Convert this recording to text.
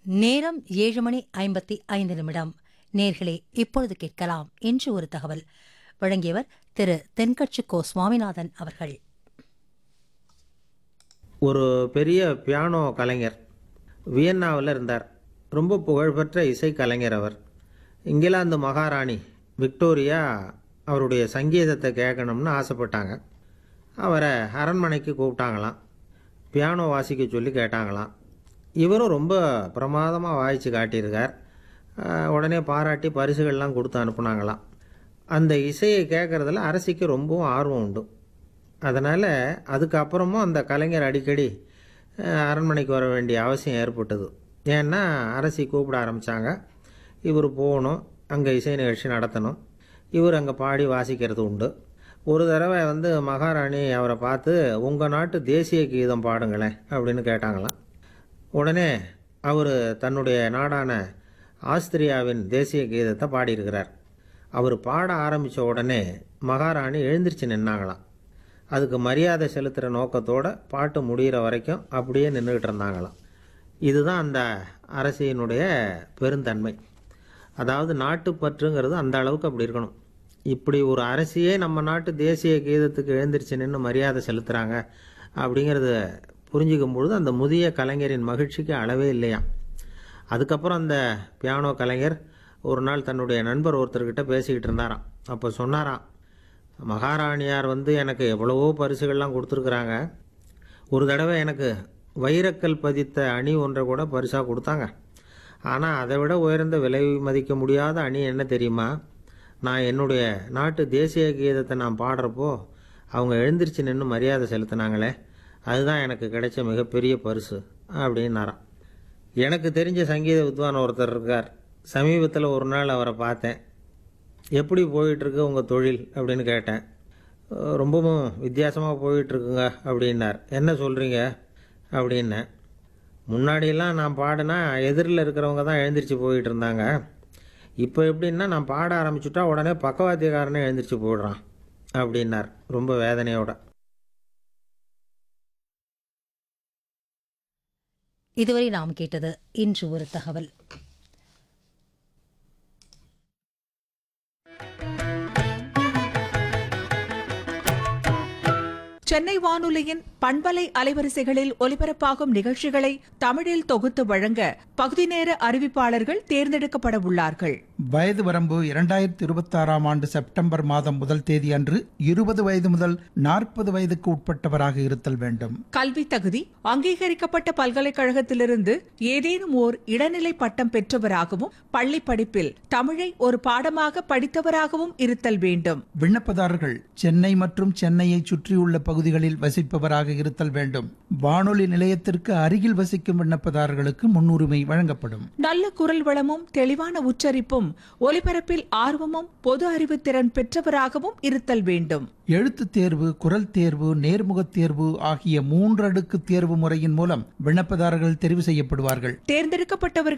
நேரம் ஏழு மணி ஐம்பத்தி ஐந்து நிமிடம் நேர்களே இப்பொழுது கேட்கலாம் என்று ஒரு தகவல் வழங்கியவர் திரு தென்கட்சி கோ சுவாமிநாதன் அவர்கள் ஒரு பெரிய பியானோ கலைஞர் வியன்னாவில் இருந்தார் ரொம்ப புகழ்பெற்ற இசை கலைஞர் அவர் இங்கிலாந்து மகாராணி விக்டோரியா அவருடைய சங்கீதத்தை கேட்கணும்னு ஆசைப்பட்டாங்க அவரை அரண்மனைக்கு கூப்பிட்டாங்களாம் பியானோ வாசிக்க சொல்லி கேட்டாங்களாம் இவரும் ரொம்ப பிரமாதமாக வாய்ச்சி காட்டியிருக்கார் ஆஹ் உடனே பாராட்டி பரிசுகள்லாம் கொடுத்து அனுப்புனாங்களாம் அந்த இசையை கேட்குறதுல அரசிக்கு ரொம்பவும் ஆர்வம் உண்டு அதனால் அதுக்கப்புறமும் அந்த கலைஞர் அடிக்கடி அஹ், அரண்மனைக்கு வர வேண்டிய அவசியம் ஏற்பட்டது ஏன்னா அரசி கூப்பிட ஆரம்பித்தாங்க இவர் போகணும் அங்கே இசை நிகழ்ச்சி நடத்தணும் இவர் அங்கே பாடி வாசிக்கிறது உண்டு ஒரு தடவை வந்து மகாராணி அவரை பார்த்து உங்கள் நாட்டு தேசிய கீதம் பாடுங்களேன் அப்படின்னு கேட்டாங்களாம் உடனே அவர் தன்னுடைய நாடான ஆஸ்திரியாவின் தேசிய கீதத்தை பாடியிருக்கிறார் அவர் பாட ஆரம்பித்த உடனே மகாராணி எழுந்திருச்சு நின்னாங்களாம் அதுக்கு மரியாதை செலுத்துகிற நோக்கத்தோட பாட்டு முடிகிற வரைக்கும் அப்படியே நின்றுக்கிட்டு இருந்தாங்களாம் இதுதான் அந்த அரசியினுடைய பெருந்தன்மை அதாவது நாட்டுப்பற்றுங்கிறது அந்த அளவுக்கு அப்படி இருக்கணும் இப்படி ஒரு அரசியே நம்ம நாட்டு தேசிய கீதத்துக்கு எழுந்திருச்சு நின்று மரியாதை செலுத்துகிறாங்க அப்படிங்கிறத புரிஞ்சுக்கும் பொழுது அந்த முதிய கலைஞரின் மகிழ்ச்சிக்கு அளவே இல்லையாம் அதுக்கப்புறம் அந்த பியானோ கலைஞர் ஒரு நாள் தன்னுடைய நண்பர் ஒருத்தர்கிட்ட பேசிக்கிட்டு இருந்தாராம் அப்போ சொன்னாராம் மகாராணியார் வந்து எனக்கு எவ்வளவோ பரிசுகள்லாம் கொடுத்துருக்குறாங்க ஒரு தடவை எனக்கு வைரக்கல் பதித்த அணி ஒன்றை கூட பரிசாக கொடுத்தாங்க ஆனால் அதை விட உயர்ந்த விலை மதிக்க முடியாத அணி என்ன தெரியுமா நான் என்னுடைய நாட்டு தேசிய கீதத்தை நான் பாடுறப்போ அவங்க எழுந்திருச்சு நின்று மரியாதை செலுத்தினாங்களே அதுதான் எனக்கு கிடைச்ச மிகப்பெரிய பரிசு அப்படின்னாராம் எனக்கு தெரிஞ்ச சங்கீத வித்வான் ஒருத்தர் இருக்கார் சமீபத்தில் ஒரு நாள் அவரை பார்த்தேன் எப்படி போயிட்டுருக்கு உங்கள் தொழில் அப்படின்னு கேட்டேன் "அஹ், ரொம்பவும் வித்தியாசமாக போயிட்டுருக்குங்க அப்படின்னார் என்ன சொல்கிறீங்க அப்படின்னேன் முன்னாடியெல்லாம் நான் பாடினா எதிரில் இருக்கிறவங்க தான் எழுந்திரிச்சு போயிட்டு இருந்தாங்க இப்போ எப்படின்னா நான் பாட ஆரம்பிச்சுட்டா உடனே பக்கவாத்தியக்காரனே எழுந்திரிச்சு போயிடுறான் அப்படின்னார் ரொம்ப வேதனையோட இதுவரை நாம் கேட்டது இன்று ஒரு தகவல் சென்னை வானொலியின் பண்பலை அலைவரிசைகளில் ஒலிபரப்பாகும் நிகழ்ச்சிகளை தமிழில் தொகுத்து வழங்க பகுதி நேர அறிவிப்பாளர்கள் தேர்ந்தெடுக்கப்பட உள்ளார்கள் வயது வரம்பு இரண்டாயிரத்தி இருபத்தாறாம் ஆண்டு செப்டம்பர் மாதம் முதல் தேதி அன்று இருபது வயது முதல் நாற்பது வயதுக்கு உட்பட்டவராக இருத்தல் வேண்டும் கல்வி தகுதி அங்கீகரிக்கப்பட்ட பல்கலைக்கழகத்திலிருந்து ஏதேனும் ஓர் இடைநிலை பட்டம் பெற்றவராகவும் பள்ளி படிப்பில் தமிழை ஒரு பாடமாக படித்தவராகவும் இருத்தல் வேண்டும் விண்ணப்பதாரர்கள் சென்னை மற்றும் சென்னையைச் சுற்றியுள்ள பகுதிகளில் வசிப்பவராக இருத்தல் வேண்டும் வானொலி நிலையத்திற்கு அருகில் வசிக்கும் விண்ணப்பதாரர்களுக்கு முன்னுரிமை வழங்கப்படும் நல்ல குரல் வளமும் தெளிவான உச்சரிப்பும் ஒலிபரப்பில் ஆர்வமும் பொது அறிவு திறன் பெற்றவராகவும் இருத்தல் வேண்டும் எழுத்துத் தேர்வு குரல் தேர்வு நேர்முகத் தேர்வு ஆகிய மூன்றடுக்கு தேர்வு முறையின் மூலம் விண்ணப்பதாரர்கள் தெரிவு செய்யப்படுவார்கள் தேர்ந்தெடுக்கப்பட்டவர்கள்